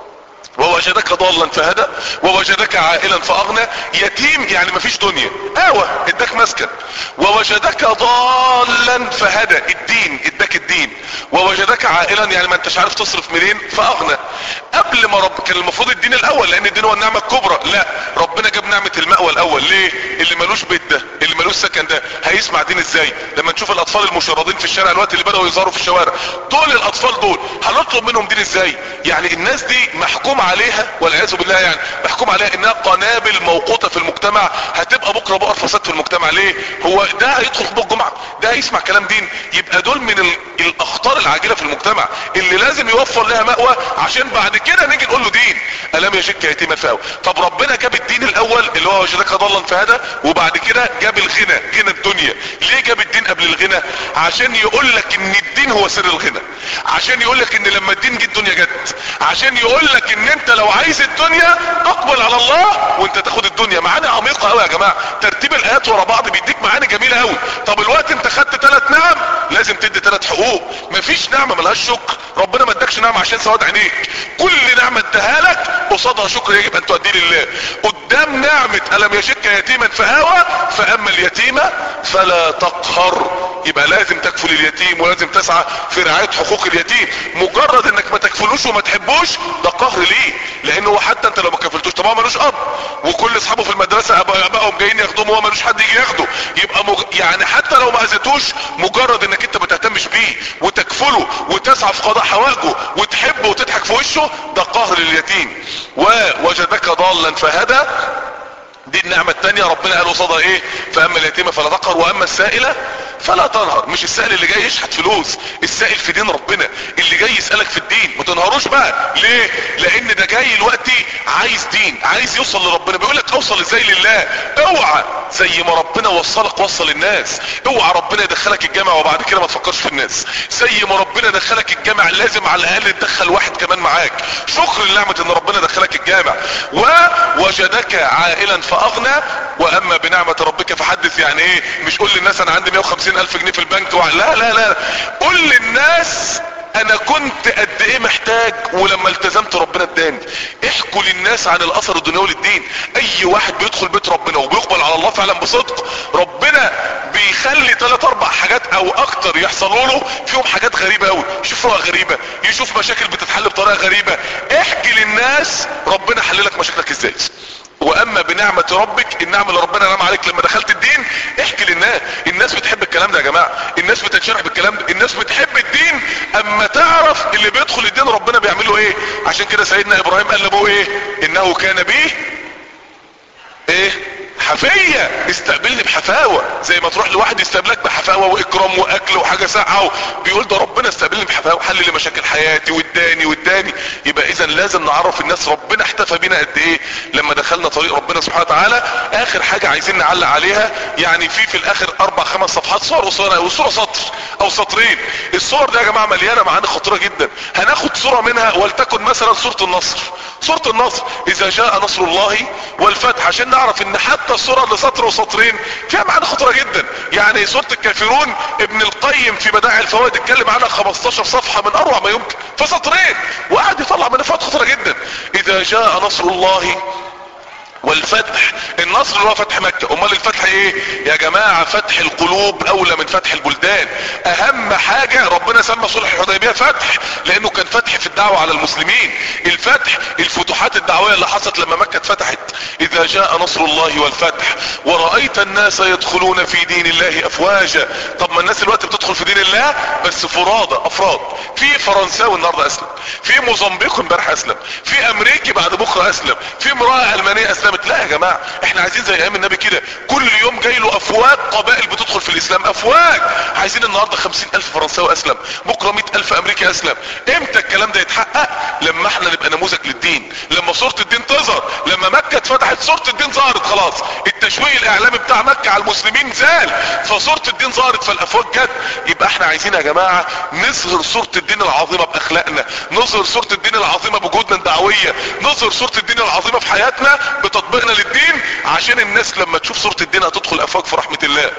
ووجدك ضالا فهدى ووجدك عائلا فاغنى يتيم يعني مفيش دنيا اوى اداك مسكن ووجدك ضالا فهدى الدين اداك الدين ووجدك عائلا يعني ما انتش عارف تصرف منين فاغنى قبل ما رب كان المفروض الدين الاول لان الدين هو النعمه الكبرى لا ربنا جاب نعمه المأوى الاول ليه اللي ملوش بيت ده اللي ملوش سكن ده هيسمع دين ازاي لما نشوف الاطفال المشردين في الشارع الوقت اللي بداوا يظهروا في الشوارع دول الاطفال دول هنطلب منهم دين ازاي يعني الناس دي محكوم عليها والعياذ بالله يعني محكوم عليها انها قنابل موقوته في المجتمع هتبقى بكره بؤر فساد في المجتمع ليه هو ده هيدخل خطبه الجمعه ده هيسمع كلام دين يبقى دول من ال... الاخطار العاجله في المجتمع اللي لازم يوفر لها مأوى عشان بعد كده نيجي نقول له دين الم يجدك يتيما فاوى طب ربنا جاب الدين الاول اللي هو وجدك ضلا فهدى وبعد كده جاب الغنى غنى الدنيا ليه جاب الدين قبل الغنى عشان يقول لك ان الدين هو سر الغنى عشان يقول لك ان لما الدين جه الدنيا جت عشان يقول لك ان انت لو عايز الدنيا اقبل على الله وانت تاخد الدنيا معاني عميقه قوي يا جماعه ترتيب الايات ورا بعض بيديك معاني جميله قوي طب الوقت انت خدت ثلاث نعم لازم تدي ثلاث حقوق مفيش نعمه ملهاش شكر ربنا ما ادكش نعمه عشان سواد عينيك كل نعمه اداها لك قصادها شكر يجب ان تؤديه لله قدام نعمه الم يشك يتيما فهوى فاما اليتيم فلا تقهر يبقى لازم تكفل اليتيم ولازم تسعى في رعايه حقوق اليتيم مجرد انك ما تكفلوش وما تحبوش ده قهر ليه لان هو حتى انت لو ما كفلتوش طب هو ملوش اب وكل اصحابه في المدرسه ابائهم جايين ياخدوهم وهو ملوش حد يجي ياخده يبقى مج... يعني حتى لو ما اذيتوش مجرد انك انت ما تهتمش بيه وتكفله وتسعى في قضاء حوائجه وتحبه وتضحك في وشه ده قهر لليتيم ووجدك ضالا فهدى دي النعمة التانية ربنا قال قصادها ايه فاما اليتيمة فلا تقهر واما السائلة فلا تنهر مش السائل اللي جاي يشحت فلوس السائل في دين ربنا اللي جاي يسألك في الدين ما تنهروش بقى ليه لان ده جاي دلوقتي عايز دين عايز يوصل لربنا بيقول لك اوصل ازاي لله اوعى زي ما ربنا وصلك وصل الناس اوعى ربنا يدخلك الجامع وبعد كده ما تفكرش في الناس زي ما ربنا دخلك الجامع لازم على الاقل تدخل واحد كمان معاك شكر لنعمة ان ربنا دخلك الجامع ووجدك عائلا فاغنى واما بنعمة ربك فحدث يعني ايه مش قول للناس انا عندي 150 الف جنيه في البنك وع... لا لا لا قول للناس انا كنت قد ايه محتاج ولما التزمت ربنا اداني احكوا للناس عن الاثر الدنيوي للدين اي واحد بيدخل بيت ربنا وبيقبل على الله فعلا بصدق ربنا بيخلي ثلاث اربع حاجات او اكتر يحصلوا له فيهم حاجات غريبة قوي يشوف رؤى غريبة يشوف مشاكل بتتحل بطريقة غريبة احكي للناس ربنا حللك مشاكلك ازاي واما بنعمة ربك النعمة اللي ربنا نعم عليك لما دخلت الدين احكي للناس الناس بتحب الكلام ده يا جماعة الناس بتنشرح بالكلام ده الناس بتحب الدين اما تعرف اللي بيدخل الدين ربنا بيعمله ايه عشان كده سيدنا ابراهيم قال لابوه ايه انه كان بيه ايه حفية استقبلني بحفاوة زي ما تروح لواحد يستقبلك بحفاوة واكرام واكل وحاجة ساعة بيقول ده ربنا استقبلني بحفاوة حل لي مشاكل حياتي واداني واداني يبقى اذا لازم نعرف الناس ربنا احتفى بينا قد ايه لما دخلنا طريق ربنا سبحانه وتعالى اخر حاجة عايزين نعلق عليها يعني في في الاخر اربع خمس صفحات صور قصيرة او صورة سطر او سطرين الصور دي يا جماعة مليانة معاني خطيرة جدا هناخد صورة منها ولتكن مثلا صورة النصر سورة النصر اذا جاء نصر الله والفتح عشان نعرف ان حتى السورة اللي سطر وسطرين فيها معنى خطرة جدا يعني سورة الكافرون ابن القيم في بدائع الفوائد اتكلم عنها 15 صفحة من اروع ما يمكن في سطرين وقعد يطلع منها فوائد خطرة جدا اذا جاء نصر الله والفتح النصر اللي هو فتح مكة امال الفتح ايه يا جماعة فتح القلوب اولى من فتح البلدان اهم حاجة ربنا سمى صلح الحديبية فتح لانه كان فتح في الدعوة على المسلمين الفتح الفتوحات الدعوية اللي حصلت لما مكة اتفتحت اذا جاء نصر الله والفتح ورأيت الناس يدخلون في دين الله افواجا طب ما الناس الوقت بتدخل في دين الله بس فرادى افراد في فرنساوي النهارده اسلم في موزمبيق امبارح اسلم في امريكي بعد بكره اسلم في امرأة المانية اسلمت لا يا جماعة احنا عايزين زي ايام النبي كده كل يوم جاي له افواج قبائل بتدخل في الاسلام افواج عايزين النهاردة خمسين الف فرنساوي اسلم بكرة مئة الف امريكي اسلم امتى الكلام ده يتحقق لما احنا نبقى نموذج للدين لما صورة الدين تظهر لما مكة اتفتحت صورة الدين ظهرت خلاص التشويه الاعلامي بتاع مكة على المسلمين زال فصورة الدين ظهرت فالافواج جت يبقى احنا عايزين يا جماعة نظهر صورة الدين العظيمة باخلاقنا نظهر صورة الدين العظيمة بجهودنا الدعوية نظهر صورة الدين العظيمة في حياتنا بتطبيقنا للدين عشان الناس لما تشوف صورة الدين هتدخل افواج في رحمة الله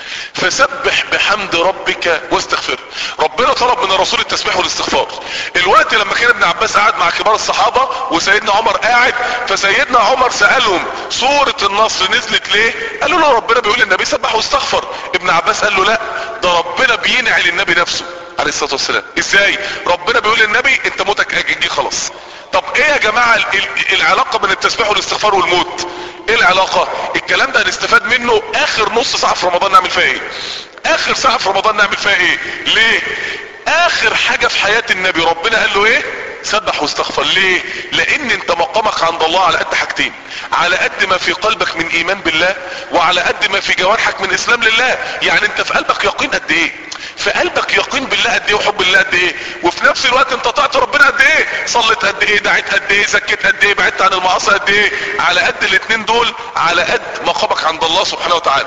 فسبح بحمد ربك واستغفر ربنا طلب من الرسول التسبيح والاستغفار الوقت لما كان ابن عباس قاعد مع كبار الصحابة وسيدنا عمر قاعد فسيدنا عمر سألهم سورة النصر نزلت ليه قالوا له ربنا بيقول للنبي سبح واستغفر ابن عباس قال له لا ده ربنا بينعي للنبي نفسه عليه الصلاة والسلام ازاي ربنا بيقول للنبي انت موتك اجي خلاص طب ايه يا جماعة العلاقة بين التسبيح والاستغفار والموت ايه العلاقة الكلام ده هنستفاد منه اخر نص ساعة في رمضان نعمل فيها ايه اخر ساعة في رمضان نعمل فيها ايه ليه اخر حاجة في حياة النبي ربنا قال له ايه سبح واستغفر ليه لان انت مقامك عند الله على قد حاجتين على قد ما في قلبك من ايمان بالله وعلى قد ما في جوارحك من اسلام لله يعني انت في قلبك يقين قد ايه في قلبك يقين بالله قد ايه وحب الله قد ايه وفي نفس الوقت انت طاعت ربنا قد ايه صلت قد ايه دعيت قد ايه زكيت قد ايه بعدت عن المعاصي قد ايه على قد الاتنين دول على قد مقامك عند الله سبحانه وتعالى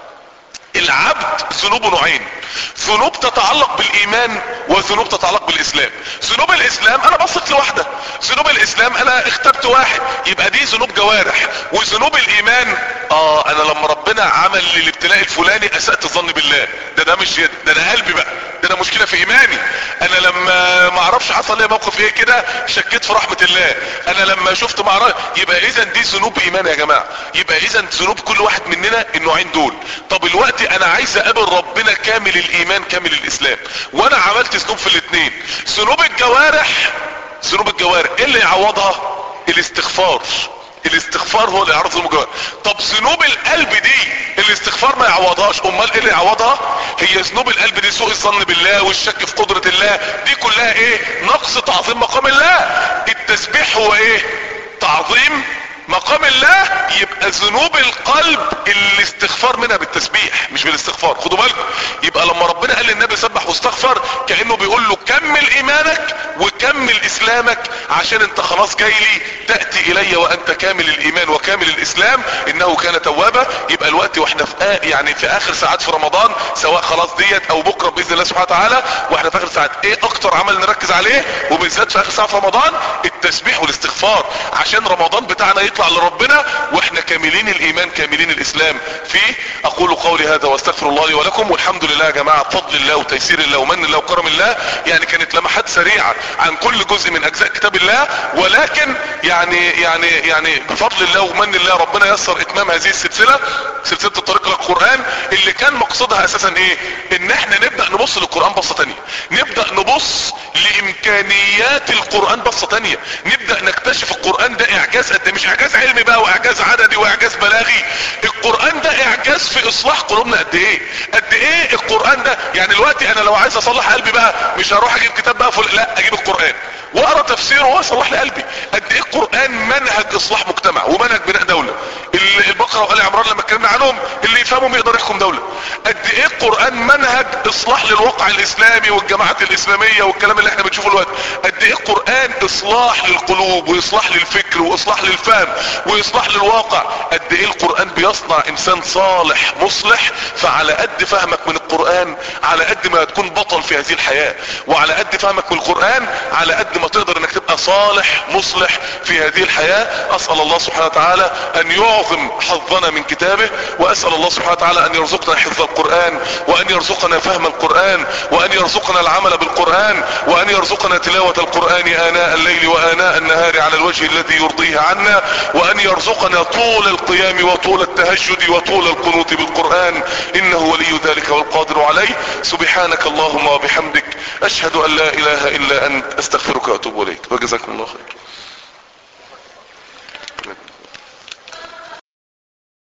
العبد ذنوبه نوعين ذنوب تتعلق بالايمان وذنوب تتعلق بالاسلام ذنوب الاسلام انا بثق لوحده ذنوب الاسلام انا اختبت واحد يبقى دي ذنوب جوارح وذنوب الايمان اه انا لما ربنا عمل لي الابتلاء الفلاني اسأت الظن بالله ده ده مش يد ده انا قلبي بقى ده انا مشكلة في ايماني انا لما ما اعرفش حصل لي موقف ايه كده شكيت في رحمة الله انا لما شفت مع يبقى اذا دي ذنوب ايمان يا جماعة يبقى اذا ذنوب كل واحد مننا النوعين دول طب الوقت انا عايز اقابل ربنا كامل الايمان كامل الاسلام وانا عملت ذنوب في الاثنين ذنوب الجوارح ذنوب الجوارح ايه اللي يعوضها الاستغفار الاستغفار هو اللي يعرض ذنوب الجوارح طب ذنوب القلب دي الاستغفار ما يعوضهاش امال ايه اللي يعوضها هي ذنوب القلب دي سوء الظن بالله والشك في قدرة الله دي كلها ايه نقص تعظيم مقام الله التسبيح هو ايه تعظيم مقام الله يبقى ذنوب القلب الاستغفار منها بالتسبيح مش بالاستغفار خدوا بالكم يبقى لما ربنا قال للنبي سبح واستغفر كانه بيقول له كمل ايمانك وكمل اسلامك عشان انت خلاص جاي لي تاتي الي وانت كامل الايمان وكامل الاسلام انه كان توابا يبقى الوقت واحنا في آه يعني في اخر ساعات في رمضان سواء خلاص ديت او بكره باذن الله سبحانه وتعالى واحنا في اخر ساعات ايه اكتر عمل نركز عليه وبالذات في اخر ساعه في رمضان التسبيح والاستغفار عشان رمضان بتاعنا يطلع لربنا واحنا كاملين الايمان كاملين الاسلام فيه اقول قولي هذا واستغفر الله لي ولكم والحمد لله يا جماعة بفضل الله وتيسير الله ومن الله وكرم الله يعني كانت لمحات سريعة عن كل جزء من اجزاء كتاب الله ولكن يعني يعني يعني بفضل الله ومن الله ربنا يسر اتمام هذه السلسلة سلسلة الطريق للقرآن اللي كان مقصدها اساسا ايه ان احنا نبدأ نبص للقرآن بصة تانية نبدأ نبص لامكانيات القرآن بصة تانية نبدأ نكتشف القرآن ده اعجاز قد مش اعجاز علمي بقى واعجاز عددي واعجاز بلاغي القرآن ده اعجاز في اصلاح قلوبنا قد ايه قد ايه القرآن ده يعني دلوقتي انا لو عايز اصلح قلبي بقى مش هروح اجيب كتاب بقى فل... لا اجيب القرآن واقرا تفسيره واصلح لي قلبي قد ايه القرآن منهج اصلاح مجتمع ومنهج بناء دولة البقرة وآل عمران لما اتكلمنا عنهم اللي يفهمهم يقدر يحكم دولة قد ايه القرآن منهج اصلاح للواقع الاسلامي والجماعات الاسلامية والكلام اللي احنا بنشوفه دلوقتي قد ايه القرآن اصلاح للقلوب واصلاح للفكر واصلاح للفهم واصلاح للواقع قد ايه القرآن بيصنع انسان صالح مصلح فعلى قد فهمك من القرآن على قد ما تكون بطل في هذه الحياة وعلى قد فهمك من القرآن على قد ما تقدر انك تبقى صالح مصلح في هذه الحياة اسأل الله سبحانه وتعالى ان يعظم حظنا من كتابه واسأل الله سبحانه وتعالى ان يرزقنا حفظ القرآن وان يرزقنا فهم القرآن وان يرزقنا العمل بالقرآن وان يرزقنا تلاوة القرآن اناء الليل واناء النهار على الوجه الذي يرضيه عنا وان يرزقنا طول القيام وطول التهجد وطول القنوت بالقرآن انه ولي ذلك والقادر عليه سبحانك اللهم وبحمدك اشهد ان لا اله الا انت استغفرك واتوب اليك وجزاكم الله خير